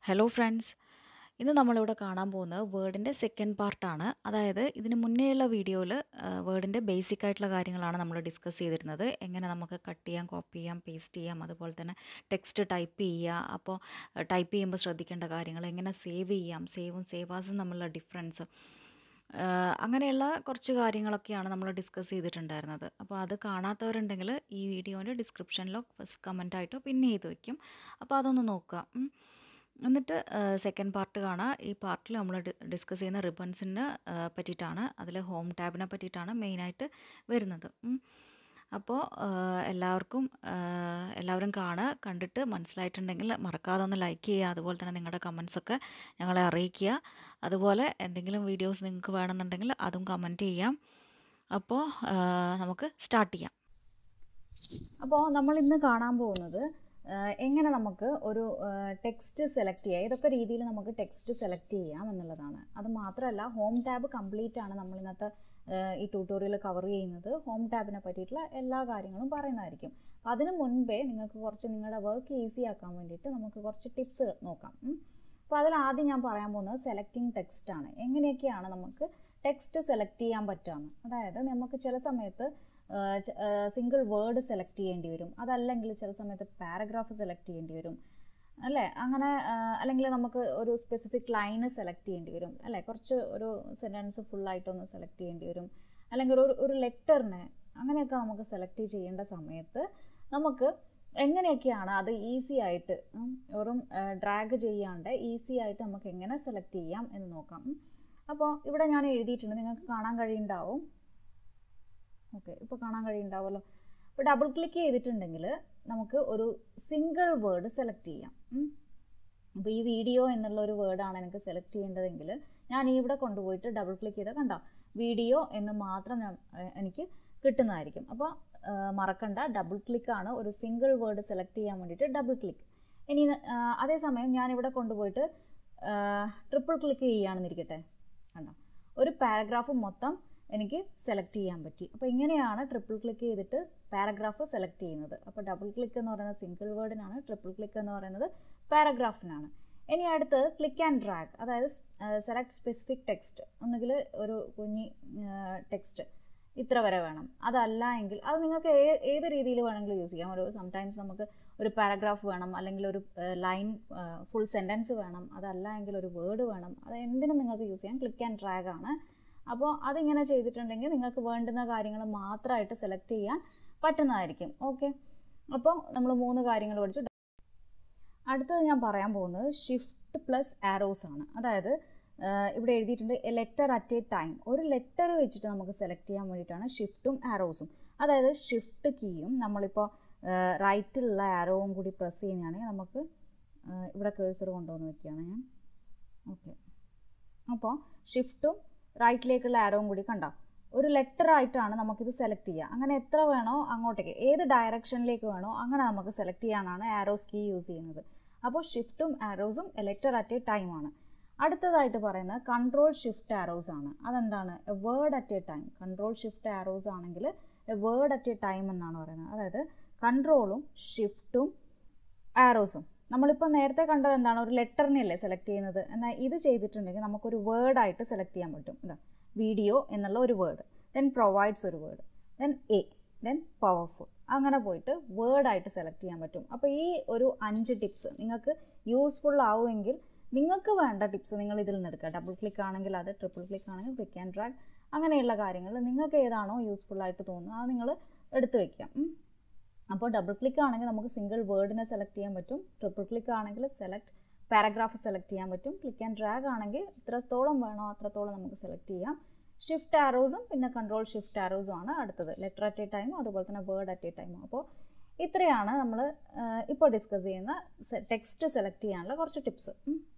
Hello friends ഇന്ന് നമ്മളിവിടെ കാണാൻ പോകുന്നത് വേർഡിൻ്റെ സെക്കൻഡ് പാർട്ടാണ് അതായത് ഇതിന് മുന്നേയുള്ള വീഡിയോയിൽ വേർഡിൻ്റെ ബേസിക് ആയിട്ടുള്ള കാര്യങ്ങളാണ് നമ്മൾ ഡിസ്കസ് ചെയ്തിരുന്നത് എങ്ങനെ നമുക്ക് കട്ട് ചെയ്യാം കോപ്പി ചെയ്യാം പേസ്റ്റ് ചെയ്യാം അതുപോലെ തന്നെ ടെക്സ്റ്റ് ടൈപ്പ് ചെയ്യുക അപ്പോൾ ടൈപ്പ് ചെയ്യുമ്പോൾ ശ്രദ്ധിക്കേണ്ട കാര്യങ്ങൾ എങ്ങനെ സേവ് ചെയ്യാം സേവും സേവാസും തമ്മിലുള്ള ഡിഫറൻസ് അങ്ങനെയുള്ള കുറച്ച് കാര്യങ്ങളൊക്കെയാണ് നമ്മൾ ഡിസ്കസ് ചെയ്തിട്ടുണ്ടായിരുന്നത് അപ്പോൾ അത് കാണാത്തവരുണ്ടെങ്കിൽ ഈ വീഡിയോൻ്റെ ഡിസ്ക്രിപ്ഷനിലോ ഫസ്റ്റ് കമൻറ്റായിട്ടോ പിന്നെ ചെയ്ത് വയ്ക്കും അപ്പോൾ അതൊന്ന് നോക്കുക ഉം. എന്നിട്ട് സെക്കൻഡ് പാർട്ട് കാണാം ഈ പാർട്ടിൽ നമ്മൾ ഡിസ്കസ് ചെയ്യുന്ന റിബൺസിനെ പറ്റിയിട്ടാണ് അതിൽ ഹോം ടാബിനെ പറ്റിയിട്ടാണ് മെയിനായിട്ട് വരുന്നത് ഉം. അപ്പോൾ എല്ലാവർക്കും എല്ലാവരും കാണുക കണ്ടിട്ട് മനസ്സിലായിട്ടുണ്ടെങ്കിൽ മറക്കാതെ ഒന്ന് ലൈക്ക് ചെയ്യുക അതുപോലെ തന്നെ നിങ്ങളുടെ കമൻസൊക്കെ ഞങ്ങളെ അറിയിക്കുക അതുപോലെ എന്തെങ്കിലും വീഡിയോസ് നിങ്ങൾക്ക് വേണമെന്നുണ്ടെങ്കിൽ അതും കമൻറ്റ് ചെയ്യാം അപ്പോൾ നമുക്ക് സ്റ്റാർട്ട് ചെയ്യാം അപ്പോൾ നമ്മൾ ഇന്ന് കാണാൻ പോകുന്നത് എങ്ങനെ നമുക്ക് ഒരു ടെക്സ്റ്റ് സെലക്ട് ചെയ്യാം ഏതൊക്കെ രീതിയിൽ നമുക്ക് ടെക്സ്റ്റ് സെലക്ട് ചെയ്യാം എന്നുള്ളതാണ് അത് മാത്രമല്ല ഹോം ടാബ് കംപ്ലീറ്റ് ആണ് നമ്മൾ ഇന്നത്തെ ഈ ട്യൂട്ടോറിയൽ കവർ ചെയ്യുന്നത് ഹോം ടാബിനെ പറ്റിയിട്ടുള്ള എല്ലാ കാര്യങ്ങളും പറയുന്നതായിരിക്കും അപ്പോൾ അതിന് മുൻപേ നിങ്ങൾക്ക് കുറച്ച് നിങ്ങളുടെ വർക്ക് ഈസി ആക്കാൻ വേണ്ടിയിട്ട് നമുക്ക് കുറച്ച് ടിപ്സ് നോക്കാം അപ്പോൾ അതിൽ ആദ്യം ഞാൻ പറയാൻ പോകുന്നത് സെലക്ടിങ് ടെക്സ്റ്റ് ആണ് എങ്ങനെയൊക്കെയാണ് നമുക്ക് ടെക്സ്റ്റ് സെലക്ട് ചെയ്യാൻ പറ്റുകയെന്ന് അതായത് നമുക്ക് ചില സമയത്ത് സിംഗിൾ വേർഡ് സെലക്ട് ചെയ്യേണ്ടി വരും അതല്ലെങ്കിൽ ചില സമയത്ത് പാരഗ്രാഫ് സെലക്ട് ചെയ്യേണ്ടി വരും അല്ലേ അങ്ങനെ അല്ലെങ്കിൽ നമുക്ക് ഒരു സ്പെസിഫിക് ലൈന് സെലക്ട് ചെയ്യേണ്ടി വരും അല്ലേ കുറച്ച് ഒരു സെൻറ്റൻസ് ഫുള്ളായിട്ടൊന്ന് സെലക്ട് ചെയ്യേണ്ടി വരും അല്ലെങ്കിൽ ഒരു ഒരു ലെറ്ററിനെ അങ്ങനെയൊക്കെ നമുക്ക് സെലക്ട് ചെയ്യേണ്ട സമയത്ത് നമുക്ക് എങ്ങനെയൊക്കെയാണ് അത് ഈസി ആയിട്ട് വെറും ഡ്രാഗ് ചെയ്യാണ്ട് ഈസി ആയിട്ട് നമുക്ക് എങ്ങനെ സെലക്ട് ചെയ്യാം എന്ന് നോക്കാം അപ്പോൾ ഇവിടെ ഞാൻ എഴുതിയിട്ടുണ്ട് നിങ്ങൾക്ക് കാണാൻ കഴിയുണ്ടാവും ഓക്കെ ഇപ്പോൾ കാണാൻ കഴിയുണ്ടാവുമല്ലോ ഇപ്പോൾ ഡബിൾ ക്ലിക്ക് ചെയ്തിട്ടുണ്ടെങ്കിൽ നമുക്ക് ഒരു സിംഗിൾ വേർഡ് സെലക്ട് ചെയ്യാം അപ്പോൾ ഈ വീഡിയോ എന്നുള്ള ഒരു വേർഡാണ് എനിക്ക് സെലക്ട് ചെയ്യേണ്ടതെങ്കിൽ ഞാൻ ഇവിടെ കൊണ്ടുപോയിട്ട് ഡബിൾ ക്ലിക്ക് ചെയ്താൽ കണ്ടോ വീഡിയോ എന്ന് മാത്രം ഞാൻ എനിക്ക് കിട്ടുന്നതായിരിക്കും അപ്പോൾ മറക്കണ്ട ഡബിൾ ക്ലിക്കാണ് ഒരു സിംഗിൾ വേർഡ് സെലക്ട് ചെയ്യാൻ വേണ്ടിയിട്ട് ഡബിൾ ക്ലിക്ക് ഇനി അതേസമയം ഞാനിവിടെ കൊണ്ടുപോയിട്ട് ട്രിപ്പിൾ ക്ലിക്ക് ചെയ്യുകയാണെന്നിരിക്കട്ടെ കണ്ടോ ഒരു പാരഗ്രാഫ് മൊത്തം എനിക്ക് സെലക്ട് ചെയ്യാൻ പറ്റി അപ്പോൾ ഇങ്ങനെയാണ് ട്രിപ്പിൾ ക്ലിക്ക് ചെയ്തിട്ട് പാരഗ്രാഫ് സെലക്ട് ചെയ്യുന്നത് അപ്പോൾ ഡബിൾ ക്ലിക്ക് എന്ന് പറയുന്നത് സിംഗിൾ വേർഡിനാണ് ട്രിപ്പിൾ ക്ലിക്ക് എന്ന് പറയുന്നത് പാരഗ്രാഫിനാണ് ഇനി അടുത്ത് ക്ലിക്ക് ആൻഡ് ഡ്രാഗ് അതായത് സെലക്ട് സ്പെസിഫിക് ടെക്സ്റ്റ് ഒന്നുകിൽ ഒരു കുഞ്ഞി ടെക്സ്റ്റ് ഇത്ര വരെ വേണം അതല്ല എങ്കിൽ അത് നിങ്ങൾക്ക് ഏത് രീതിയിൽ വേണമെങ്കിലും യൂസ് ചെയ്യാം ഒരു സംടൈംസ് നമുക്ക് ഒരു പാരഗ്രാഫ് വേണം അല്ലെങ്കിൽ ഒരു ലൈൻ ഫുൾ സെൻറ്റൻസ് വേണം അതല്ല എങ്കിൽ ഒരു വേർഡ് വേണം അത് എന്തിനും നിങ്ങൾക്ക് യൂസ് ചെയ്യാം ക്ലിക്ക് ആൻഡ് ഡ്രാഗ് ആണ് അപ്പോൾ അതിങ്ങനെ ചെയ്തിട്ടുണ്ടെങ്കിൽ നിങ്ങൾക്ക് വേണ്ടുന്ന കാര്യങ്ങൾ മാത്രമായിട്ട് സെലക്ട് ചെയ്യാൻ പറ്റുന്നതായിരിക്കും ഓക്കെ അപ്പോൾ നമ്മൾ മൂന്ന് കാര്യങ്ങൾ പഠിച്ചു അടുത്തത് ഞാൻ പറയാൻ പോകുന്നത് ഷിഫ്റ്റ് പ്ലസ് ആരോസ് ആണ് അതായത് ഇവിടെ എഴുതിയിട്ടുണ്ട് a letter at a time ഒരു ലെറ്റർ വെച്ചിട്ട് നമുക്ക് സെലക്ട് ചെയ്യാൻ വേണ്ടിയിട്ടാണ് ഷിഫ്റ്റും ആരോസും അതായത് ഷിഫ്റ്റ് കീയും നമ്മളിപ്പോൾ റൈറ്റിലുള്ള ആരോവും കൂടി പ്രസ് ചെയ്യുകയാണെങ്കിൽ നമുക്ക് ഇവിടെ കേഴ്സർ കൊണ്ടുവന്ന് വെക്കുകയാണ് ഞാൻ ഓക്കെ അപ്പോൾ ഷിഫ്റ്റും റൈറ്റിലേക്കുള്ള ആരോവും കൂടി കണ്ടോ ഒരു ലെറ്റർ ആയിട്ടാണ് നമുക്കിത് സെലക്ട് ചെയ്യുക അങ്ങനെ എത്ര വേണോ അങ്ങോട്ടേക്ക് ഏത് ഡയറക്ഷനിലേക്ക് വേണോ അങ്ങനെ നമുക്ക് സെലക്ട് ചെയ്യാനാണ് ആരോസ് കീ യൂസ് ചെയ്യുന്നത് അപ്പോൾ ഷിഫ്റ്റും ആരോസും ലെറ്റർ അറ്റ് എ ടൈം ആണ് അടുത്തതായിട്ട് പറയുന്നത് കൺട്രോൾ ഷിഫ്റ്റ് ആരോസ് ആണ് അതെന്താണ് a word at a time control shift arrows ആണെങ്കിൽ a word at a time എന്നാണ് പറയുന്നത് അതായത് കൺട്രോളും ഷിഫ്റ്റും ആരോസും നമ്മളിപ്പോൾ നേരത്തെ കണ്ടത് എന്താണ് ഒരു ലെറ്ററിനെയല്ലേ സെലക്ട് ചെയ്യുന്നത് എന്നാൽ ഇത് ചെയ്തിട്ടുണ്ടെങ്കിൽ നമുക്കൊരു വേർഡായിട്ട് സെലക്ട് ചെയ്യാൻ പറ്റും എന്താ വീഡിയോ എന്നുള്ള ഒരു വേർഡ് ദെൻ പ്രൊവൈഡ്സ് ഒരു word then a then powerful അങ്ങനെ പോയിട്ട് വേർഡായിട്ട് സെലക്ട് ചെയ്യാൻ പറ്റും അപ്പോൾ ഈ ഒരു അഞ്ച് ടിപ്സ് നിങ്ങൾക്ക് യൂസ്ഫുൾ ആവുമെങ്കിൽ നിങ്ങൾക്ക് വേണ്ട ടിപ്സ് നിങ്ങൾ ഇതിൽ നിന്ന് എടുക്കുക ഡബിൾ ക്ലിക്ക് ആണെങ്കിൽ അത് ട്രിപ്പിൾ ക്ലിക്ക് ആണെങ്കിൽ ക്ലിക്ക് ആൻഡ് ഡ്രാഗ് അങ്ങനെയുള്ള കാര്യങ്ങൾ നിങ്ങൾക്ക് ഏതാണോ യൂസ്ഫുൾ ആയിട്ട് തോന്നുന്നത് അത് നിങ്ങൾ എടുത്തു വയ്ക്കാം അപ്പോൾ ഡബിൾ ക്ലിക്ക് ആണെങ്കിൽ നമുക്ക് സിംഗിൾ വേർഡിനെ സെലക്ട് ചെയ്യാൻ പറ്റും ട്രിപ്പിൾ ക്ലിക്ക് ആണെങ്കിൽ സെലക്ട് പാരഗ്രാഫ് സെലക്ട് ചെയ്യാൻ പറ്റും ക്ലിക്ക് ആൻഡ് ഡ്രാഗ് ആണെങ്കിൽ ഇത്രത്തോളം വേണോ അത്രത്തോളം നമുക്ക് സെലക്ട് ചെയ്യാം ഷിഫ്റ്റ് ആരോസും പിന്നെ കൺട്രോൾ ഷിഫ്റ്റ് ആരോസും ആണ് അടുത്തത് ലെറ്റർ അറ്റ് എ ടൈമും അതുപോലെ തന്നെ വേർഡ് അറ്റ് എ ടൈമും അപ്പോൾ ഇത്രയാണ് നമ്മൾ ഇപ്പോൾ ഡിസ്കസ് ചെയ്യുന്ന ടെക്സ്റ്റ് സെലക്ട് ചെയ്യാനുള്ള കുറച്ച് ടിപ്സ്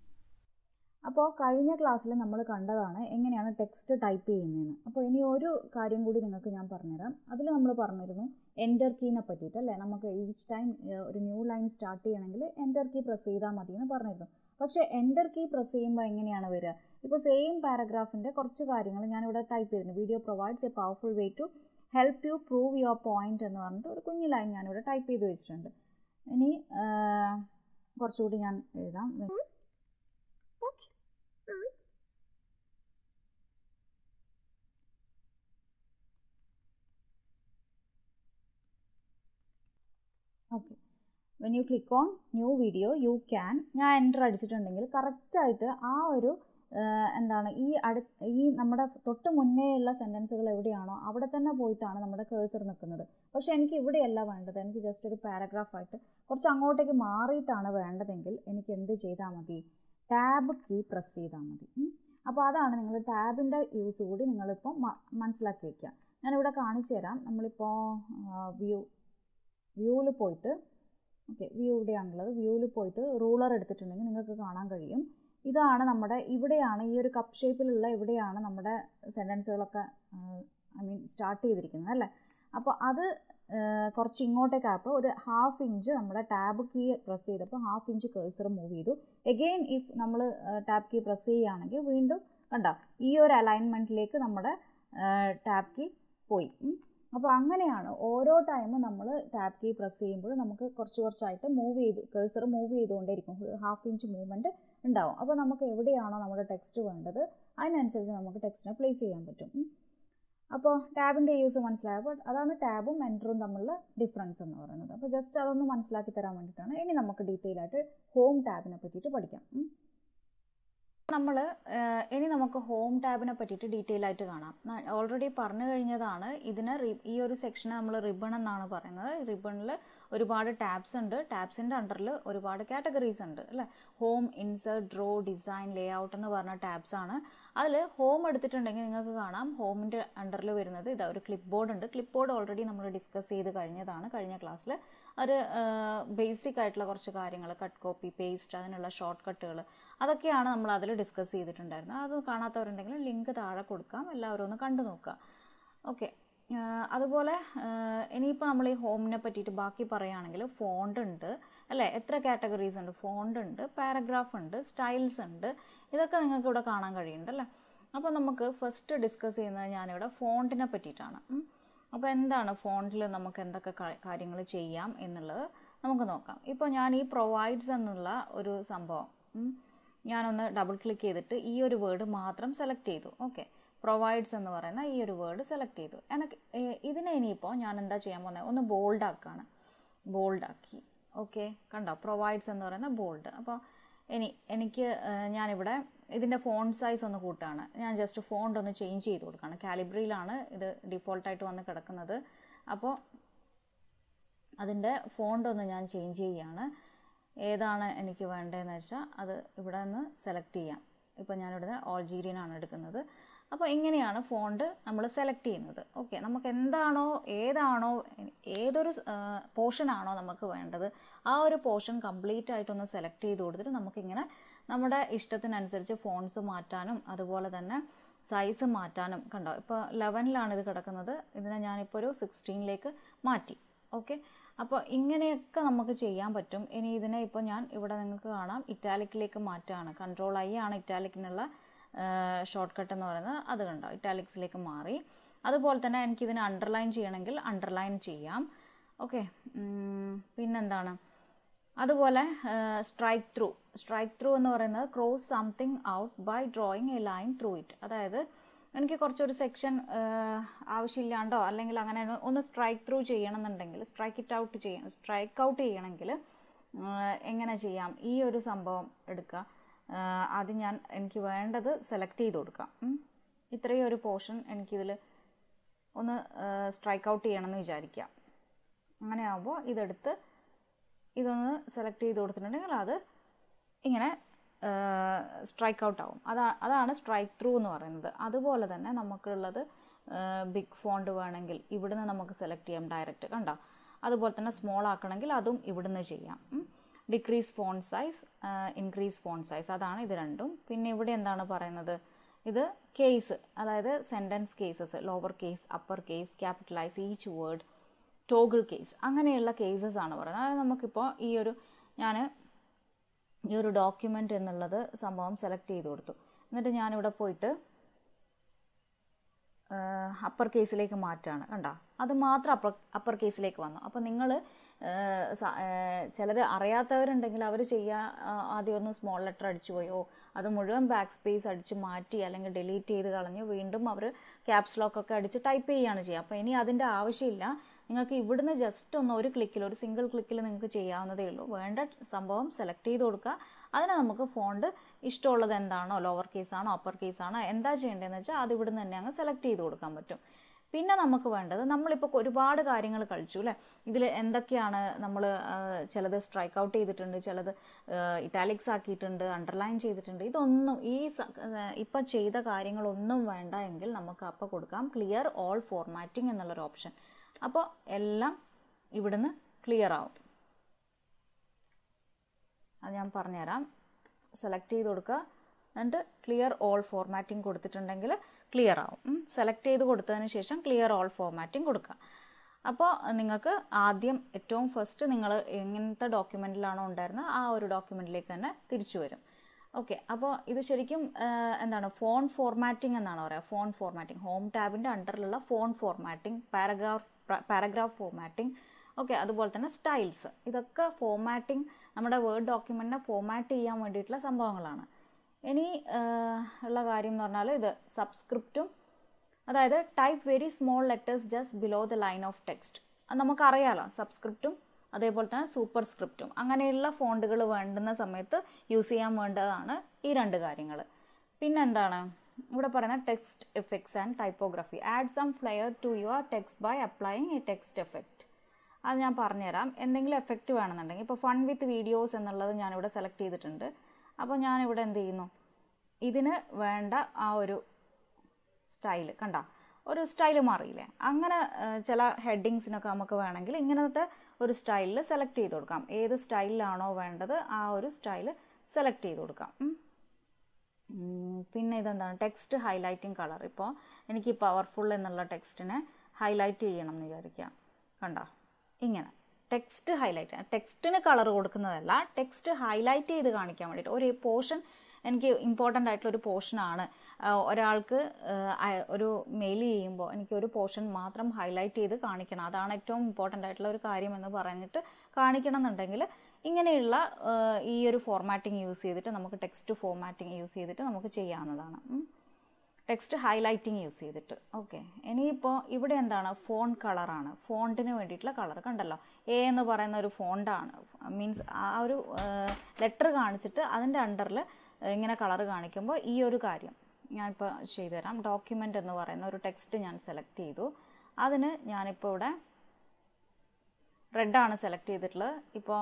അപ്പോൾ കഴിഞ്ഞ ക്ലാസ്സിൽ നമ്മൾ കണ്ടതാണ് എങ്ങനെയാണ് ടെക്സ്റ്റ് ടൈപ്പ് ചെയ്യുന്നതെന്ന് അപ്പോൾ ഇനി ഒരു കാര്യം കൂടി നിങ്ങൾക്ക് ഞാൻ പറഞ്ഞുതരാം അതിൽ നമ്മൾ പറഞ്ഞിരുന്നു എൻ്റർ കീനെ പറ്റിയിട്ട് അല്ലേ നമുക്ക് ഈച്ച് ടൈം ഒരു ന്യൂ ലൈൻ സ്റ്റാർട്ട് ചെയ്യണമെങ്കിൽ എൻ്റർ കീ പ്രസ് ചെയ്താൽ മതി എന്ന് പറഞ്ഞിരുന്നു പക്ഷേ എൻ്റർ കീ പ്രസ് ചെയ്യുമ്പോൾ എങ്ങനെയാണ് വരിക ഇപ്പോൾ സെയിം പാരഗ്രാഫിൻ്റെ കുറച്ച് കാര്യങ്ങൾ ഞാനിവിടെ ടൈപ്പ് ചെയ്തിരുന്നു video provides a powerful way to help you prove your point എന്ന് പറഞ്ഞിട്ട് ഒരു കുഞ്ഞു ലൈൻ ഞാനിവിടെ ടൈപ്പ് ചെയ്ത് വെച്ചിട്ടുണ്ട് ഇനി കുറച്ചുകൂടി ഞാൻ എഴുതാം okay when you click on new video you can ഞാൻ എൻ്റർ അടിച്ചിട്ടുണ്ടെങ്കിൽ കറക്റ്റായിട്ട് ആ ഒരു എന്താണ് ഈ അടു ഈ നമ്മുടെ തൊട്ട് മുന്നേ ഉള്ള സെൻറ്റൻസുകൾ എവിടെയാണോ അവിടെ തന്നെ പോയിട്ടാണ് നമ്മുടെ കേഴ്സർ നിൽക്കുന്നത് പക്ഷേ എനിക്ക് ഇവിടെയല്ല വേണ്ടത് എനിക്ക് ജസ്റ്റ് ഒരു പാരഗ്രാഫായിട്ട് കുറച്ച് അങ്ങോട്ടേക്ക് മാറിയിട്ടാണ് വേണ്ടതെങ്കിൽ എനിക്ക് എന്ത് ചെയ്താൽ മതി ടാബ് കീ പ്രസ് ചെയ്താൽ മതി അപ്പോൾ അതാണ് നിങ്ങൾ ടാബിൻ്റെ യൂസ് കൂടി നിങ്ങളിപ്പോൾ മനസ്സിലാക്കി വയ്ക്കുക ഞാനിവിടെ കാണിച്ചു തരാം നമ്മളിപ്പോൾ വ്യൂ വ്യൂവിൽ പോയിട്ട് ഓക്കെ വ്യൂ ഇവിടെയാണുള്ളത് വ്യൂവിൽ പോയിട്ട് റൂളർ എടുത്തിട്ടുണ്ടെങ്കിൽ നിങ്ങൾക്ക് കാണാൻ കഴിയും ഇതാണ് നമ്മുടെ ഇവിടെയാണ് ഈ ഒരു കപ്പ് ഷേപ്പിലുള്ള ഇവിടെയാണ് നമ്മുടെ സെൻറ്റൻസുകളൊക്കെ ഐ മീൻ സ്റ്റാർട്ട് ചെയ്തിരിക്കുന്നത് അല്ലേ അപ്പോൾ അത് കുറച്ച് ഇങ്ങോട്ടേക്കായപ്പോൾ ഒരു ഹാഫ് ഇഞ്ച് നമ്മുടെ ടാബ് കീ പ്രസ് ചെയ്തപ്പോൾ ഹാഫ് ഇഞ്ച് കേഴ്സർ മൂവ് ചെയ്തു എഗെയിൻ ഇഫ് നമ്മൾ ടാബ് കീ പ്രസ് ചെയ്യുകയാണെങ്കിൽ വീണ്ടും കണ്ടോ ഈ ഒരു അലൈൻമെൻറ്റിലേക്ക് നമ്മുടെ ടാബ് കീ പോയി അപ്പോൾ അങ്ങനെയാണ് ഓരോ ടൈമും നമ്മൾ ടാബ് കീ പ്രസ് ചെയ്യുമ്പോൾ നമുക്ക് കുറച്ച് കുറച്ചായിട്ട് മൂവ് ചെയ്ത് കേഴ്സർ മൂവ് ചെയ്തുകൊണ്ടേയിരിക്കും ഹാഫ് ഇഞ്ച് മൂവ്മെൻറ്റ് ഉണ്ടാവും അപ്പോൾ നമുക്ക് എവിടെയാണോ നമ്മുടെ ടെക്സ്റ്റ് വേണ്ടത് അതിനനുസരിച്ച് നമുക്ക് ടെക്സ്റ്റിനെ പ്ലേസ് ചെയ്യാൻ പറ്റും അപ്പോൾ ടാബിൻ്റെ യൂസ് മനസ്സിലായപ്പോൾ അതാണ് ടാബും എൻറ്ററും തമ്മിലുള്ള ഡിഫറൻസ് എന്ന് പറയുന്നത് അപ്പോൾ ജസ്റ്റ് അതൊന്ന് മനസ്സിലാക്കി തരാൻ വേണ്ടിയിട്ടാണ് ഇനി നമുക്ക് ഡീറ്റെയിൽ ആയിട്ട് ഹോം ടാബിനെ പറ്റിയിട്ട് പഠിക്കാം നമ്മൾ ഇനി നമുക്ക് ഹോം ടാബിനെ പറ്റിയിട്ട് ഡീറ്റെയിൽ ആയിട്ട് കാണാം ഓൾറെഡി പറഞ്ഞു കഴിഞ്ഞതാണ് ഇതിന് ഈ ഒരു സെക്ഷനെ നമ്മൾ റിബൺ എന്നാണ് പറയുന്നത് റിബണിൽ ഒരുപാട് ടാബ്സ് ഉണ്ട് ടാബ്സിൻ്റെ അണ്ടറിൽ ഒരുപാട് കാറ്റഗറീസ് ഉണ്ട് അല്ലേ home insert draw design layout എന്ന് പറഞ്ഞ ടാബ്സ് ആണ് അതിൽ ഹോം എടുത്തിട്ടുണ്ടെങ്കിൽ നിങ്ങൾക്ക് കാണാം ഹോമിൻ്റെ അണ്ടറിൽ വരുന്നത് ഇതാ ഒരു ക്ലിപ്പ് ബോർഡ് ഉണ്ട് ക്ലിപ്പ് ബോർഡ് ഓൾറെഡി നമ്മൾ ഡിസ്കസ് ചെയ്ത് കഴിഞ്ഞതാണ് കഴിഞ്ഞ ക്ലാസ്സിൽ ഒരു ബേസിക് ആയിട്ടുള്ള കുറച്ച് കാര്യങ്ങൾ കട്ട് കോപ്പി പേസ്റ്റ് അതിനുള്ള ഷോർട്ട് കട്ടുകൾ അതൊക്കെയാണ് നമ്മൾ അതിൽ ഡിസ്കസ് ചെയ്തിട്ടുണ്ടായിരുന്നത് അത് കാണാത്തവരുണ്ടെങ്കിൽ ലിങ്ക് താഴെ കൊടുക്കാം എല്ലാവരും ഒന്ന് കണ്ടു നോക്കുക ഓക്കെ അതുപോലെ ഇനിയിപ്പോൾ നമ്മൾ ഈ ഹോമിനെ പറ്റിയിട്ട് ബാക്കി പറയുകയാണെങ്കിൽ ഫോണ്ട് ഉണ്ട് അല്ലേ എത്ര കാറ്റഗറീസ് ഉണ്ട് ഫോണ്ട് ഉണ്ട് പാരഗ്രാഫ് ഉണ്ട് സ്റ്റൈൽസ് ഉണ്ട് ഇതൊക്കെ നിങ്ങൾക്ക് ഇവിടെ കാണാൻ കഴിയുന്നുണ്ട് അല്ലേ അപ്പോൾ നമുക്ക് ഫസ്റ്റ് ഡിസ്കസ് ചെയ്യുന്നത് ഞാനിവിടെ ഫോണ്ടിനെ പറ്റിയിട്ടാണ് അപ്പോൾ എന്താണ് ഫോണ്ടിൽ നമുക്ക് എന്തൊക്കെ കാര്യങ്ങൾ ചെയ്യാം എന്നുള്ളത് നമുക്ക് നോക്കാം ഇപ്പോൾ ഞാൻ ഈ പ്രൊവൈഡ്സ് എന്നുള്ള ഒരു സംഭവം ഞാനൊന്ന് ഡബിൾ ക്ലിക്ക് ചെയ്തിട്ട് ഈ ഒരു വേർഡ് മാത്രം സെലക്ട് ചെയ്തു ഓക്കെ പ്രൊവൈഡ്സ് എന്ന് പറയുന്ന ഈ ഒരു വേർഡ് സെലക്ട് ചെയ്തു എനിക്ക് ഇതിനെ ഇനിയിപ്പോൾ ഞാൻ എന്താ ചെയ്യാൻ പോകുന്നത് ഒന്ന് ബോൾഡ് ആക്കാണ് ബോൾഡ് ആക്കി ഓക്കെ കണ്ടോ പ്രൊവൈഡ്സ് എന്ന് പറയുന്ന ബോൾഡ് അപ്പോൾ ഇനി എനിക്ക് ഞാനിവിടെ ഇതിൻ്റെ ഫോണ്ട് സൈസ് ഒന്ന് കൂട്ടാണ് ഞാൻ ജസ്റ്റ് ഫോണ്ട് ഒന്ന് ചേഞ്ച് ചെയ്ത് കൊടുക്കുകയാണ് കാലിബ്രിയിലാണ് ഇത് ഡിഫോൾട്ടായിട്ട് വന്ന് കിടക്കുന്നത് അപ്പോൾ അതിൻ്റെ ഫോണ്ട് ഒന്ന് ഞാൻ ചേഞ്ച് ചെയ്യുകയാണ് ഏതാണ് എനിക്ക് വേണ്ടതെന്ന് വെച്ചാൽ അത് ഇവിടെ നിന്ന് സെലക്ട് ചെയ്യാം ഇപ്പോൾ ഞാനിവിടെ ഓൾജീരിയൻ ആണ് എടുക്കുന്നത് അപ്പോൾ ഇങ്ങനെയാണ് ഫോണ്ട് നമ്മൾ സെലക്ട് ചെയ്യുന്നത് ഓക്കെ നമുക്ക് എന്താണോ ഏതാണോ ഏതൊരു പോർഷനാണോ നമുക്ക് വേണ്ടത് ആ ഒരു പോർഷൻ കംപ്ലീറ്റ് ആയിട്ടൊന്ന് സെലക്ട് ചെയ്ത് കൊടുത്തിട്ട് നമുക്കിങ്ങനെ നമ്മുടെ ഇഷ്ടത്തിനനുസരിച്ച് ഫോൺസ് മാറ്റാനും അതുപോലെ തന്നെ സൈസ് മാറ്റാനും കണ്ടോ ഇപ്പോൾ ലെവനിലാണ് ഇത് കിടക്കുന്നത് ഇതിനെ ഞാനിപ്പോൾ ഒരു സിക്സ്റ്റീനിലേക്ക് മാറ്റി ഓക്കെ അപ്പോൾ ഇങ്ങനെയൊക്കെ നമുക്ക് ചെയ്യാൻ പറ്റും ഇനി ഇതിനെ ഇപ്പോൾ ഞാൻ ഇവിടെ നിങ്ങൾക്ക് കാണാം ഇറ്റാലിക്കിലേക്ക് മാറ്റുകയാണ് കൺട്രോൾ ഐ ആണ് ഇറ്റാലിക്കിനുള്ള ഷോർട്ട് കട്ട് എന്ന് പറയുന്നത് അത് കണ്ടോ ഇറ്റാലിക്സിലേക്ക് മാറി അതുപോലെ തന്നെ എനിക്കിതിനെ അണ്ടർലൈൻ ചെയ്യണമെങ്കിൽ അണ്ടർലൈൻ ചെയ്യാം ഓക്കെ പിന്നെന്താണ് അതുപോലെ സ്ട്രൈക്ക് ത്രൂ സ്ട്രൈക്ക് ത്രൂ എന്ന് പറയുന്നത് cross something out by drawing a line through it അതായത് എനിക്ക് കുറച്ചൊരു സെക്ഷൻ ആവശ്യമില്ലാണ്ടോ അല്ലെങ്കിൽ അങ്ങനെ ഒന്ന് സ്ട്രൈക്ക് ത്രൂ ചെയ്യണമെന്നുണ്ടെങ്കിൽ സ്ട്രൈക്ക് ഇറ്റ് ഔട്ട് ചെയ്യണം സ്ട്രൈക്ക് ഔട്ട് ചെയ്യണമെങ്കിൽ എങ്ങനെ ചെയ്യാം ഈ ഒരു സംഭവം എടുക്കുക ആദ്യം ഞാൻ എനിക്ക് വേണ്ടത് സെലക്ട് ചെയ്ത് കൊടുക്കാം ഇത്രയും ഒരു പോർഷൻ എനിക്കിതിൽ ഒന്ന് സ്ട്രൈക്ക് ഔട്ട് ചെയ്യണമെന്ന് വിചാരിക്കാം അങ്ങനെ ആകുമ്പോൾ ഇതെടുത്ത് ഇതൊന്ന് സെലക്ട് ചെയ്ത് കൊടുത്തിട്ടുണ്ടെങ്കിൽ അത് ഇങ്ങനെ സ്ട്രൈക്ക് ഔട്ട് ആവും അതാ അതാണ് സ്ട്രൈക്ക് ത്രൂ എന്ന് പറയുന്നത് അതുപോലെ തന്നെ നമുക്കുള്ളത് ബിഗ് ഫോണ്ട് വേണമെങ്കിൽ ഇവിടുന്ന് നമുക്ക് സെലക്ട് ചെയ്യാം ഡയറക്റ്റ് കണ്ടോ അതുപോലെ തന്നെ സ്മോൾ ആക്കണമെങ്കിൽ അതും ഇവിടുന്ന് ചെയ്യാം decrease font size increase font size അതാണ് ഇത് രണ്ടും പിന്നെ ഇവിടെ എന്താണ് പറയുന്നത് ഇത് കേസ് അതായത് sentence cases lower case upper case capitalize each word toggle case അങ്ങനെയുള്ള കേസസ് ആണ് പറയുന്നത് അതായത് നമുക്കിപ്പോൾ ഈ ഒരു ഞാൻ ഈ ഒരു ഡോക്യുമെൻ്റ് എന്നുള്ളത് സംഭവം സെലക്ട് ചെയ്ത് കൊടുത്തു എന്നിട്ട് ഞാനിവിടെ പോയിട്ട് അപ്പർ കേസിലേക്ക് മാറ്റാണ് കണ്ടോ അത് മാത്രം അപ്പർ അപ്പർ കേസിലേക്ക് വന്നു അപ്പോൾ നിങ്ങൾ ചിലർ അറിയാത്തവരുണ്ടെങ്കിൽ അവർ ചെയ്യുക ആദ്യം ഒന്ന് സ്മോൾ ലെറ്റർ അടിച്ചു പോയോ അത് മുഴുവൻ ബാക്ക് സ്പേസ് അടിച്ച് മാറ്റി അല്ലെങ്കിൽ ഡിലീറ്റ് ചെയ്ത് കളഞ്ഞ് വീണ്ടും അവർ ക്യാപ്സ് ലോക്കൊക്കെ അടിച്ച് ടൈപ്പ് ചെയ്യുകയാണ് ചെയ്യുക അപ്പോൾ ഇനി അതിൻ്റെ ആവശ്യമില്ല നിങ്ങൾക്ക് ഇവിടുന്ന് ജസ്റ്റ് ഒന്ന് ഒരു ക്ലിക്കിൽ ഒരു സിംഗിൾ ക്ലിക്കിൽ നിങ്ങൾക്ക് ചെയ്യാവുന്നതേ ഉള്ളൂ വേണ്ട സംഭവം സെലക്ട് ചെയ്ത് കൊടുക്കുക അതിന് നമുക്ക് ഫോണ്ട് ഇഷ്ടമുള്ളത് എന്താണോ ലോവർ കേസാണോ അപ്പർ കേസാണോ എന്താ ചെയ്യേണ്ടതെന്ന് വെച്ചാൽ അത് ഇവിടുന്ന് തന്നെ അങ്ങ് സെലക്ട് ചെയ്ത് കൊടുക്കാൻ പറ്റും പിന്നെ നമുക്ക് വേണ്ടത് നമ്മളിപ്പോൾ ഒരുപാട് കാര്യങ്ങൾ കളിച്ചു അല്ലേ ഇതിൽ എന്തൊക്കെയാണ് നമ്മൾ ചിലത് സ്ട്രൈക്ക് ഔട്ട് ചെയ്തിട്ടുണ്ട് ചിലത് ഇറ്റാലിക്സ് ആക്കിയിട്ടുണ്ട് അണ്ടർലൈൻ ചെയ്തിട്ടുണ്ട് ഇതൊന്നും ഈ ഇപ്പം ചെയ്ത കാര്യങ്ങളൊന്നും വേണ്ട എങ്കിൽ നമുക്ക് അപ്പോൾ കൊടുക്കാം ക്ലിയർ ഓൾ ഫോർമാറ്റിംഗ് എന്നുള്ളൊരു ഓപ്ഷൻ അപ്പോൾ എല്ലാം ഇവിടുന്ന് ക്ലിയർ ആവും അത് ഞാൻ പറഞ്ഞുതരാം സെലക്ട് ചെയ്ത് കൊടുക്കുക എന്നിട്ട് ക്ലിയർ ഓൾ ഫോർമാറ്റിംഗ് കൊടുത്തിട്ടുണ്ടെങ്കിൽ ക്ലിയർ ആവും സെലക്ട് ചെയ്ത് കൊടുത്തതിന് ശേഷം ക്ലിയർ ഓൾ ഫോർമാറ്റിംഗ് കൊടുക്കുക അപ്പോൾ നിങ്ങൾക്ക് ആദ്യം ഏറ്റവും ഫസ്റ്റ് നിങ്ങൾ എങ്ങനത്തെ ഡോക്യുമെൻറ്റിലാണോ ഉണ്ടായിരുന്നത് ആ ഒരു ഡോക്യുമെൻറ്റിലേക്ക് തന്നെ തിരിച്ചു വരും ഓക്കെ അപ്പോൾ ഇത് ശരിക്കും എന്താണ് ഫോൺ ഫോർമാറ്റിംഗ് എന്നാണ് പറയുക ഫോൺ ഫോർമാറ്റിംഗ് ഹോം ടാബിൻ്റെ അണ്ടറിലുള്ള font formatting paragraph paragraph formatting okay അതുപോലെ തന്നെ സ്റ്റൈൽസ് ഇതൊക്കെ ഫോർമാറ്റിംഗ് നമ്മുടെ വേർഡ് ഡോക്യുമെൻറ്റിനെ ഫോർമാറ്റ് ചെയ്യാൻ വേണ്ടിയിട്ടുള്ള സംഭവങ്ങളാണ് ഇനി ഉള്ള കാര്യം എന്ന് പറഞ്ഞാൽ ഇത് സബ്സ്ക്രിപ്റ്റും അതായത് type very small letters just below the line of text അത് നമുക്കറിയാലോ സബ്സ്ക്രിപ്റ്റും അതേപോലെ തന്നെ സൂപ്പർ സ്ക്രിപ്റ്റും അങ്ങനെയുള്ള ഫോണ്ടുകൾ വേണ്ടുന്ന സമയത്ത് യൂസ് ചെയ്യാൻ വേണ്ടതാണ് ഈ രണ്ട് കാര്യങ്ങൾ പിന്നെ എന്താണ് ഇവിടെ പറയുന്ന text effects and typography add some flair to your text by applying a text effect അത് ഞാൻ പറഞ്ഞുതരാം എന്തെങ്കിലും എഫക്റ്റ് വേണമെന്നുണ്ടെങ്കിൽ ഇപ്പോൾ ഫൺ വിത്ത് വീഡിയോസ് എന്നുള്ളത് ഞാനിവിടെ സെലക്ട് ചെയ്തിട്ടുണ്ട് അപ്പോൾ ഞാനിവിടെ എന്ത് ചെയ്യുന്നു ഇതിന് വേണ്ട ആ ഒരു സ്റ്റൈൽ കണ്ട ഒരു സ്റ്റൈൽ മാറിയില്ലേ അങ്ങനെ ചില ഹെഡിങ്സിനൊക്കെ നമുക്ക് വേണമെങ്കിൽ ഇങ്ങനത്തെ ഒരു സ്റ്റൈലിൽ സെലക്ട് ചെയ്ത് കൊടുക്കാം ഏത് സ്റ്റൈലിലാണോ വേണ്ടത് ആ ഒരു സ്റ്റൈൽ സെലക്ട് ചെയ്ത് കൊടുക്കാം പിന്നെ ഇതെന്താണ് ടെക്സ്റ്റ് ഹൈലൈറ്റിംഗ് കളർ ഇപ്പോൾ എനിക്ക് പവർഫുൾ എന്നുള്ള ടെക്സ്റ്റിനെ ഹൈലൈറ്റ് ചെയ്യണം എന്ന് വിചാരിക്കാം കണ്ടോ ഇങ്ങനെ ടെക്സ്റ്റ് ഹൈലൈറ്റ് ടെക്സ്റ്റിന് കളർ കൊടുക്കുന്നതല്ല ടെക്സ്റ്റ് ഹൈലൈറ്റ് ചെയ്ത് കാണിക്കാൻ വേണ്ടിയിട്ട് ഒരു പോർഷൻ എനിക്ക് ഇമ്പോർട്ടൻ്റ് ആയിട്ടുള്ള ഒരു പോർഷനാണ് ഒരാൾക്ക് ഒരു മെയിൽ ചെയ്യുമ്പോൾ എനിക്ക് ഒരു പോർഷൻ മാത്രം ഹൈലൈറ്റ് ചെയ്ത് കാണിക്കണം അതാണ് ഏറ്റവും ഇമ്പോർട്ടൻ്റ് ആയിട്ടുള്ള ഒരു കാര്യം എന്ന് പറഞ്ഞിട്ട് കാണിക്കണം എന്നുണ്ടെങ്കിൽ ഇങ്ങനെയുള്ള ഈ ഒരു ഫോർമാറ്റിംഗ് യൂസ് ചെയ്തിട്ട് നമുക്ക് ടെക്സ്റ്റ് ഫോർമാറ്റിംഗ് യൂസ് ചെയ്തിട്ട് നമുക്ക് ചെയ്യാവുന്നതാണ് ടെക്സ്റ്റ് ഹൈലൈറ്റിംഗ് യൂസ് ചെയ്തിട്ട് ഓക്കെ ഇനിയിപ്പോൾ ഇവിടെ എന്താണ് ഫോൺ കളറാണ് ഫോണ്ടിന് വേണ്ടിയിട്ടുള്ള കളർ കണ്ടല്ലോ എ എന്ന് പറയുന്ന ഒരു ഫോണ്ടാണ് മീൻസ് ആ ഒരു ലെറ്റർ കാണിച്ചിട്ട് അതിൻ്റെ അണ്ടറിൽ ഇങ്ങനെ കളർ കാണിക്കുമ്പോൾ ഈ ഒരു കാര്യം ഞാനിപ്പോൾ ചെയ്തുതരാം ഡോക്യുമെൻ്റ് എന്ന് പറയുന്ന ഒരു ടെക്സ്റ്റ് ഞാൻ സെലക്ട് ചെയ്തു അതിന് ഞാനിപ്പോൾ ഇവിടെ റെഡാണ് സെലക്ട് ചെയ്തിട്ടുള്ളത് ഇപ്പോൾ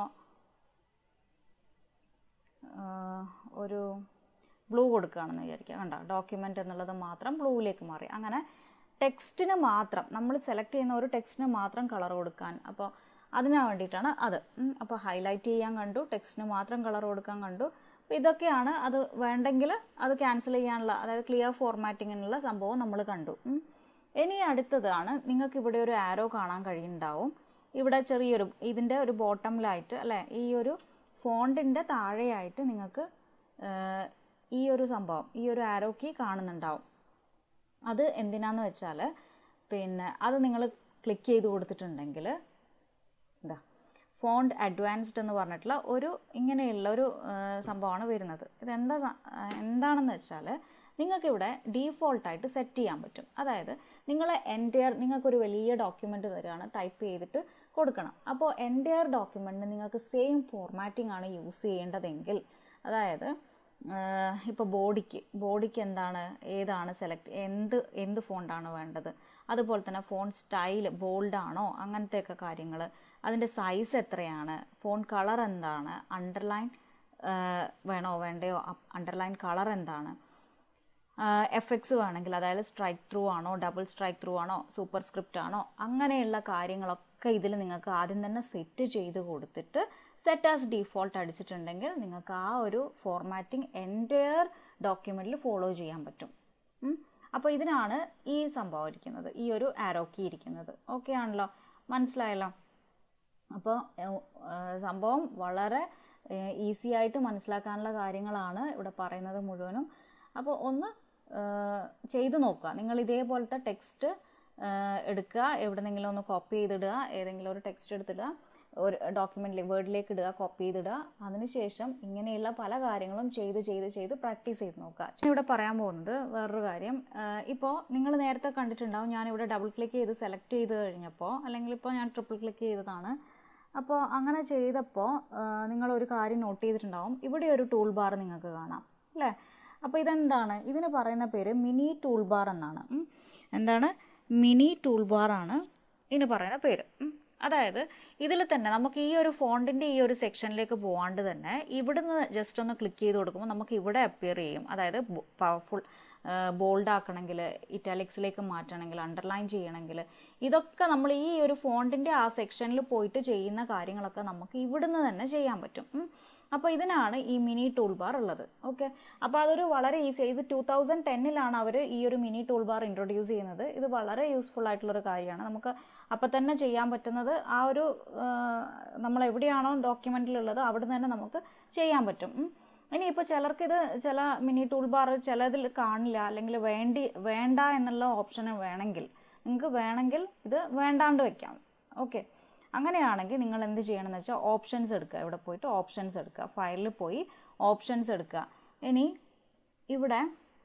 ഒരു ബ്ലൂ കൊടുക്കുകയാണെന്ന് വിചാരിക്കുക കണ്ടോ ഡോക്യുമെൻ്റ് എന്നുള്ളത് മാത്രം ബ്ലൂവിലേക്ക് മാറി അങ്ങനെ ടെക്സ്റ്റിന് മാത്രം നമ്മൾ സെലക്ട് ചെയ്യുന്ന ഒരു ടെക്സ്റ്റിന് മാത്രം കളർ കൊടുക്കാൻ അപ്പോൾ അതിന് വേണ്ടിയിട്ടാണ് അത് അപ്പോൾ ഹൈലൈറ്റ് ചെയ്യാൻ കണ്ടു ടെക്സ്റ്റിന് മാത്രം കളർ കൊടുക്കാൻ കണ്ടു അപ്പോൾ ഇതൊക്കെയാണ് അത് വേണ്ടെങ്കിൽ അത് ക്യാൻസൽ ചെയ്യാനുള്ള അതായത് ക്ലിയർ ഫോർമാറ്റിങ്ങിനുള്ള സംഭവം നമ്മൾ കണ്ടു ഇനി അടുത്തതാണ് നിങ്ങൾക്ക് ഇവിടെ ഒരു ആരോ കാണാൻ കഴിയുന്നുണ്ടാവും ഇവിടെ ചെറിയൊരു ഇതിൻ്റെ ഒരു ബോട്ടമിലായിട്ട് അല്ലേ ഈ ഒരു ഫോണ്ടിൻ്റെ താഴെയായിട്ട് നിങ്ങൾക്ക് ഈ ഒരു സംഭവം ഈ ഒരു ആരോ കീ കാണുന്നുണ്ടാവും അത് എന്തിനാന്ന് വെച്ചാൽ പിന്നെ അത് നിങ്ങൾ ക്ലിക്ക് ചെയ്ത് കൊടുത്തിട്ടുണ്ടെങ്കിൽ എന്താ ഫോണ്ട് അഡ്വാൻസ്ഡ് എന്ന് പറഞ്ഞിട്ടുള്ള ഒരു ഇങ്ങനെയുള്ള ഒരു സംഭവമാണ് വരുന്നത് ഇതെന്താ എന്താണെന്ന് വെച്ചാൽ നിങ്ങൾക്കിവിടെ ഡീഫോൾട്ടായിട്ട് സെറ്റ് ചെയ്യാൻ പറ്റും അതായത് നിങ്ങൾ എൻറ്റയർ നിങ്ങൾക്കൊരു വലിയ ഡോക്യുമെൻ്റ് തരികയാണ് ടൈപ്പ് ചെയ്തിട്ട് കൊടുക്കണം അപ്പോൾ എൻറ്റയർ ഡോക്യുമെൻറ്റിന് നിങ്ങൾക്ക് സെയിം ഫോർമാറ്റിംഗ് ആണ് യൂസ് ചെയ്യേണ്ടതെങ്കിൽ അതായത് ഇപ്പോൾ ബോഡിക്ക് ബോഡിക്ക് എന്താണ് ഏതാണ് സെലക്ട് എന്ത് എന്ത് ഫോണ്ടാണ് വേണ്ടത് അതുപോലെ തന്നെ ഫോൺ സ്റ്റൈൽ ബോൾഡാണോ അങ്ങനത്തെയൊക്കെ കാര്യങ്ങൾ അതിൻ്റെ സൈസ് എത്രയാണ് ഫോൺ കളർ എന്താണ് അണ്ടർലൈൻ വേണോ വേണ്ടയോ അണ്ടർലൈൻ കളർ എന്താണ് എഫക്ട്സ് വേണമെങ്കിൽ അതായത് സ്ട്രൈക്ക് ത്രൂ ആണോ ഡബിൾ സ്ട്രൈക്ക് ത്രൂ ആണോ സൂപ്പർ സ്ക്രിപ്റ്റ് ആണോ അങ്ങനെയുള്ള കാര്യങ്ങളൊക്കെ ഇതിൽ നിങ്ങൾക്ക് ആദ്യം തന്നെ സെറ്റ് ചെയ്ത് കൊടുത്തിട്ട് സെറ്റ് ആസ് ഡീഫോൾട്ട് അടിച്ചിട്ടുണ്ടെങ്കിൽ നിങ്ങൾക്ക് ആ ഒരു ഫോർമാറ്റിംഗ് എൻറ്റയർ ഡോക്യുമെൻറ്റിൽ ഫോളോ ചെയ്യാൻ പറ്റും അപ്പോൾ ഇതിനാണ് ഈ സംഭവം ഇരിക്കുന്നത് ഈ ഒരു ആരോക്കി ഇരിക്കുന്നത് ഓക്കെ ആണല്ലോ മനസ്സിലായല്ലോ അപ്പോൾ സംഭവം വളരെ ഈസി ആയിട്ട് മനസ്സിലാക്കാനുള്ള കാര്യങ്ങളാണ് ഇവിടെ പറയുന്നത് മുഴുവനും അപ്പോൾ ഒന്ന് ചെയ്തു നോക്കുക നിങ്ങൾ ഇതേപോലത്തെ ടെക്സ്റ്റ് എടുക്കുക എവിടെന്നെങ്കിലും ഒന്ന് കോപ്പി ചെയ്തിടുക ഏതെങ്കിലും ഒരു ടെക്സ്റ്റ് എടുത്തിടുക ഒരു ഡോക്യുമെൻറ്റിലേക്ക് വേർഡിലേക്ക് ഇടുക കോപ്പി ചെയ്തിടുക അതിനുശേഷം ഇങ്ങനെയുള്ള പല കാര്യങ്ങളും ചെയ്ത് ചെയ്ത് ചെയ്ത് പ്രാക്ടീസ് ചെയ്ത് നോക്കുക ഞാൻ ഇവിടെ പറയാൻ പോകുന്നത് വേറൊരു കാര്യം ഇപ്പോൾ നിങ്ങൾ നേരത്തെ കണ്ടിട്ടുണ്ടാവും ഞാനിവിടെ ഡബിൾ ക്ലിക്ക് ചെയ്ത് സെലക്ട് ചെയ്ത് കഴിഞ്ഞപ്പോൾ അല്ലെങ്കിൽ ഇപ്പോൾ ഞാൻ ട്രിപ്പിൾ ക്ലിക്ക് ചെയ്തതാണ് അപ്പോൾ അങ്ങനെ ചെയ്തപ്പോൾ നിങ്ങളൊരു കാര്യം നോട്ട് ചെയ്തിട്ടുണ്ടാവും ഇവിടെ ഒരു ടൂൾ ബാർ നിങ്ങൾക്ക് കാണാം അല്ലേ അപ്പോൾ ഇതെന്താണ് ഇതിന് പറയുന്ന പേര് മിനി ടൂൾ ബാർ എന്നാണ് ഉം. എന്താണ് മിനി ടൂൾ ബാർ ആണ് ഇതിന് പറയുന്ന പേര് ഉം. അതായത് ഇതിൽ തന്നെ നമുക്ക് ഈ ഒരു ഫോണ്ടിൻ്റെ ഈ ഒരു സെക്ഷനിലേക്ക് പോകാണ്ട് തന്നെ ഇവിടുന്ന് ജസ്റ്റ് ഒന്ന് ക്ലിക്ക് ചെയ്ത് കൊടുക്കുമ്പോൾ നമുക്ക് ഇവിടെ അപ്പിയർ ചെയ്യും അതായത് പവർഫുൾ ബോൾഡ് ആക്കണമെങ്കിൽ ഇറ്റാലിക്സിലേക്ക് മാറ്റണമെങ്കിൽ അണ്ടർലൈൻ ചെയ്യണമെങ്കിൽ ഇതൊക്കെ നമ്മൾ ഈ ഒരു ഫോണ്ടിൻ്റെ ആ സെക്ഷനിൽ പോയിട്ട് ചെയ്യുന്ന കാര്യങ്ങളൊക്കെ നമുക്ക് ഇവിടുന്ന് തന്നെ ചെയ്യാൻ പറ്റും ഉം. അപ്പോൾ ഇതിനാണ് ഈ മിനി ടൂൾ ബാർ ഉള്ളത് ഓക്കെ അപ്പോൾ അതൊരു വളരെ ഈസി ഇത് ടൂ തൗസൻഡ് ടെന്നിലാണ് അവർ ഈ ഒരു മിനി ടൂൾ ബാർ ഇൻട്രൊഡ്യൂസ് ചെയ്യുന്നത് ഇത് വളരെ യൂസ്ഫുൾ ആയിട്ടുള്ളൊരു കാര്യമാണ് നമുക്ക് അപ്പം തന്നെ ചെയ്യാൻ പറ്റുന്നത് ആ ഒരു ആ, നമ്മൾ എവിടെയാണോ ഡോക്യുമെൻറ്റിലുള്ളത് അവിടെ തന്നെ നമുക്ക് ചെയ്യാൻ പറ്റും ഉം. ഇനിയിപ്പോൾ ചിലർക്ക് ഇത് ചില മിനി ടൂൾ ബാർ ചിലതിൽ കാണില്ല അല്ലെങ്കിൽ വേണ്ടി വേണ്ട എന്നുള്ള ഓപ്ഷൻ വേണമെങ്കിൽ നിങ്ങൾക്ക് വേണമെങ്കിൽ ഇത് വേണ്ടാണ്ട് വെക്കാം ഓക്കെ അങ്ങനെയാണെങ്കിൽ നിങ്ങൾ എന്ത് ചെയ്യണമെന്ന് വെച്ചാൽ ഓപ്ഷൻസ് എടുക്കുക ഇവിടെ പോയിട്ട് ഓപ്ഷൻസ് എടുക്കുക ഫയലിൽ പോയി ഓപ്ഷൻസ് എടുക്കുക ഇനി ഇവിടെ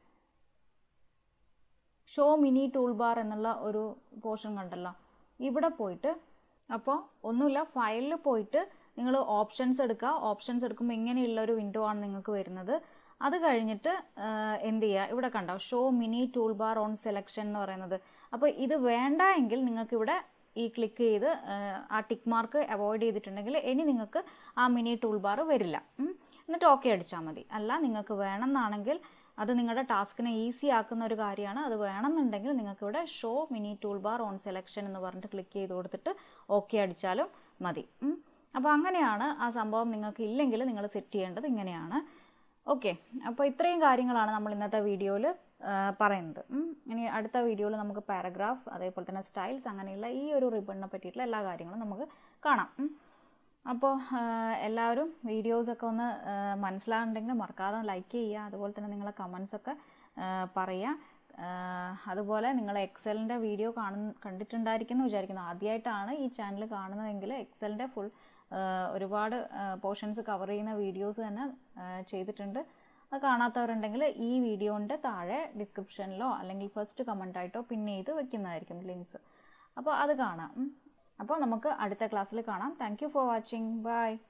ഷോ മിനി ടൂൾ ബാർ എന്നുള്ള ഒരു പോർഷൻ കണ്ടല്ലോ ഇവിടെ പോയിട്ട് അപ്പോൾ ഒന്നുമില്ല ഫയലിൽ പോയിട്ട് നിങ്ങൾ ഓപ്ഷൻസ് എടുക്കുക ഓപ്ഷൻസ് എടുക്കുമ്പോൾ ഇങ്ങനെയുള്ള ഒരു വിൻഡോ ആണ് നിങ്ങൾക്ക് വരുന്നത് അത് കഴിഞ്ഞിട്ട് ആ, എന്ത് ചെയ്യുക ഇവിടെ കണ്ടോ show mini toolbar on selection എന്ന് പറയുന്നത് അപ്പോൾ ഇത് വേണ്ട എങ്കിൽ നിങ്ങൾക്ക് ഇവിടെ ഈ ക്ലിക്ക് ചെയ്ത് ആ, ആ ടിക്ക് മാർക്ക് അവോയ്ഡ് ചെയ്തിട്ടുണ്ടെങ്കിൽ ഇനി നിങ്ങൾക്ക് ആ മിനി ടൂൾ ബാർ വരില്ല ഉം. എന്നിട്ട് ഓക്കെ അടിച്ചാൽ മതി അല്ല നിങ്ങൾക്ക് വേണമെന്നാണെങ്കിൽ അത് നിങ്ങളുടെ ടാസ്കിനെ ഈസി ആക്കുന്ന ഒരു കാര്യമാണ് അത് വേണമെന്നുണ്ടെങ്കിൽ നിങ്ങൾക്ക് ഇവിടെ show mini toolbar on selection എന്ന് പറഞ്ഞിട്ട് ക്ലിക്ക് ചെയ്ത് കൊടുത്തിട്ട് ഓക്കെ അടിച്ചാലും മതി ഉം. അപ്പോൾ അങ്ങനെയാണ് ആ സംഭവം നിങ്ങൾക്ക് ഇല്ലെങ്കിൽ നിങ്ങൾ സെറ്റ് ചെയ്യേണ്ടത് ഇങ്ങനെയാണ് ഓക്കെ അപ്പോൾ ഇത്രയും കാര്യങ്ങളാണ് നമ്മൾ ഇന്നത്തെ വീഡിയോയിൽ പറയുന്നത് ഉം. ഇനി അടുത്ത വീഡിയോയിൽ നമുക്ക് പാരഗ്രാഫ് അതേപോലെ തന്നെ സ്റ്റൈൽസ് അങ്ങനെയുള്ള ഈ ഒരു റിബണിനെ പറ്റിയിട്ടുള്ള എല്ലാ കാര്യങ്ങളും നമുക്ക് കാണാം ഉം. അപ്പോൾ എല്ലാവരും വീഡിയോസൊക്കെ ഒന്ന് ആ, മനസ്സിലാകുന്നുണ്ടെങ്കിൽ മറക്കാതെ ലൈക്ക് ചെയ്യുക അതുപോലെ തന്നെ നിങ്ങളെ കമൻസൊക്കെ പറയുക ആ, അതുപോലെ നിങ്ങൾ എക്സലിൻ്റെ വീഡിയോ കാണുന്ന കണ്ടിട്ടുണ്ടായിരിക്കുന്നു വിചാരിക്കുന്നു ആദ്യമായിട്ടാണ് ഈ ചാനൽ കാണുന്നതെങ്കിൽ എക്സലിൻ്റെ ഫുൾ ഒരുപാട് പോർഷൻസ് കവർ ചെയ്യുന്ന വീഡിയോസ് തന്നെ ആ, ചെയ്തിട്ടുണ്ട് അത് കാണാത്തവരുണ്ടെങ്കിൽ ഈ വീഡിയോൻ്റെ താഴെ ഡിസ്ക്രിപ്ഷനിലോ അല്ലെങ്കിൽ ഫസ്റ്റ് കമൻ്റായിട്ടോ പിൻ ചെയ്ത് വെക്കുന്നതായിരിക്കും ലിങ്ക്സ് അപ്പോൾ അത് കാണാം ഉം. അപ്പോൾ നമുക്ക് അടുത്ത ക്ലാസ്സിൽ കാണാം thank you for watching by